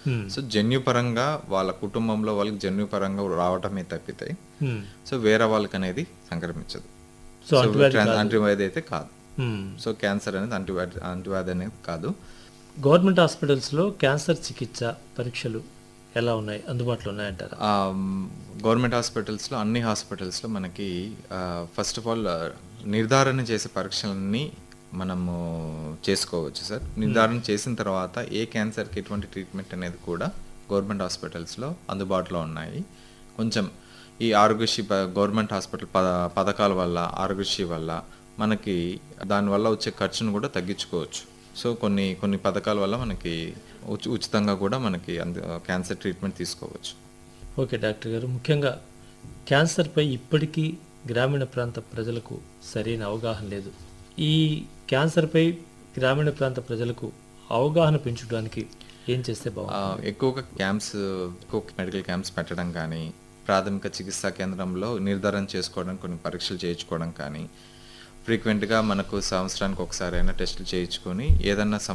Hmm. So జన్యుపరంగా వాళ్ళ కుటుంబంలో వాళ్ళకి జన్యుపరంగా రావటమే తప్పితే Hmm. సో వేరే వాళ్ళకి అనేది సంక్రమించదు సో అంటువ్యాధి కాదు. అంటువ్యాధి అయితే కాదు Hmm. సో క్యాన్సర్ అనేది అంటువ్యాధి అంటువ్యాధి అనేది కాదు గవర్నమెంట్ హాస్పిటల్స్లో క్యాన్సర్ చికిత్స పరీక్షలు ఎలా ఉన్నాయి అందుబాటులో ఉన్నాయంటారా గవర్నమెంట్ హాస్పిటల్స్లో అన్ని హాస్పిటల్స్లో మనకి ఫస్ట్ ఆఫ్ ఆల్ నిర్ధారణ చేసే పరీక్షలన్నీ మనము చేసుకోవచ్చు సార్ నిర్ధారణ చేసిన తర్వాత ఏ క్యాన్సర్కి ఎటువంటి ట్రీట్మెంట్ అనేది కూడా గవర్నమెంట్ హాస్పిటల్స్లో అందుబాటులో ఉన్నాయి కొంచెం ఈ ఆరోగ్యశ్రీ ప- గవర్నమెంట్ హాస్పిటల్ పద పథకాల వల్ల ఆరోగ్యశ్రీ వల్ల మనకి దానివల్ల వచ్చే ఖర్చును కూడా తగ్గించుకోవచ్చు సో కొన్ని కొన్ని పథకాల వల్ల మనకి ఉచి- ఉచితంగా కూడా మనకి అంద క్యాన్సర్ ట్రీట్మెంట్ తీసుకోవచ్చు ఓకే డాక్టర్ గారు ముఖ్యంగా క్యాన్సర్పై ఇప్పటికీ గ్రామీణ ప్రాంత ప్రజలకు సరైన అవగాహన లేదు ఈ క్యాన్సర్పై గ్రామీణ ప్రాంత ప్రజలకు అవగాహన పెంచడానికి ఏం చేస్తే ఆ, బాగుంటుంది ఎక్కువగా క్యాంప్స్ ఎక్కువ మెడికల్ క్యాంప్స్ పెట్టడం కానీ ప్రాథమిక చికిత్సా కేంద్రంలో నిర్ధారణ చేసుకోవడం కొన్ని పరీక్షలు చేయించుకోవడం కానీ ఫ్రీక్వెంట్గా మనకు సంవత్సరానికి ఒకసారి అయినా టెస్టులు చేయించుకొని ఏదన్నా